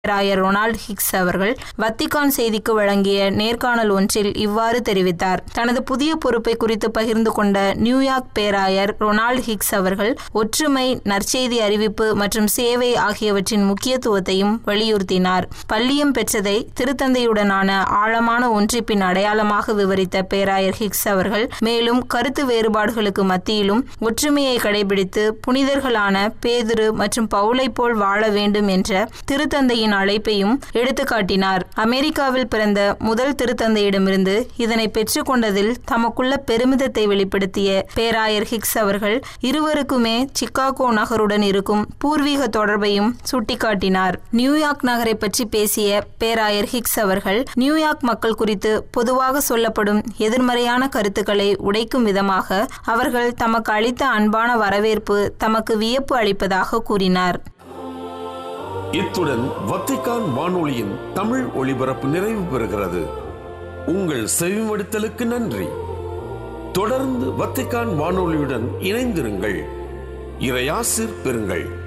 பேராயர் Ronald Hicks அவர்கள் வத்திகான் செய்திக்கு வழங்கிய நேர்காணல் ஒன்றில் இவ்வாறு தெரிவித்தார் தனது புதிய பொறுப்பை குறித்து பகிர்ந்து கொண்ட நியூயார்க் பேராயர் ரொனால்ட் ஹிக்ஸ் அவர்கள் ஒற்றுமை நற்செய்தி அறிவிப்பு மற்றும் சேவை ஆகியவற்றின் முக்கியத்துவத்தையும் வலியுறுத்தினார் பள்ளியம் பெற்றதை திருத்தந்தையுடனான ஆழமான ஒன்றிப்பின் அடையாளமாக விவரித்த பேராயர் ஹிக்ஸ் அவர்கள் மேலும் கருத்து வேறுபாடுகளுக்கு மத்தியிலும் ஒற்றுமையை கடைபிடித்து புனிதர்களான பேதுரு மற்றும் பவுலை போல் வாழ வேண்டும் என்ற திருத்தந்தையின் அழைப்பையும் எடுத்துக்காட்டினார் அமெரிக்காவில் பிறந்த முதல் திருத்தந்தையிடமிருந்து இதனை பெற்றுக்கொண்டதில் தமக்குள்ள பெருமிதத்தை வெளிப்படுத்திய பேராயர் ஹிக்ஸ் அவர்கள் இருவருக்குமே சிக்காகோ நகருடன் இருக்கும் பூர்வீக தொடர்பையும் சுட்டிக்காட்டினார் நியூயார்க் நகரை பற்றி பேசிய பேராயர் ஹிக்ஸ் அவர்கள் நியூயார்க் மக்கள் குறித்து பொதுவாக சொல்லப்படும் எதிர்மறையான கருத்துக்களை உடைக்கும் விதமாக அவர்கள் தமக்கு அளித்த அன்பான வரவேற்பு தமக்கு வியப்பு அளிப்பதாக கூறினார் இத்துடன் வத்திக்கான் வானொலியின் தமிழ் ஒளிபரப்பு நிறைவு பெறுகிறது உங்கள் செவிமடுத்தலுக்கு நன்றி தொடர்ந்து வத்திக்கான் வானொலியுடன் இணைந்திருங்கள் இறையாசிர் பெறுங்கள்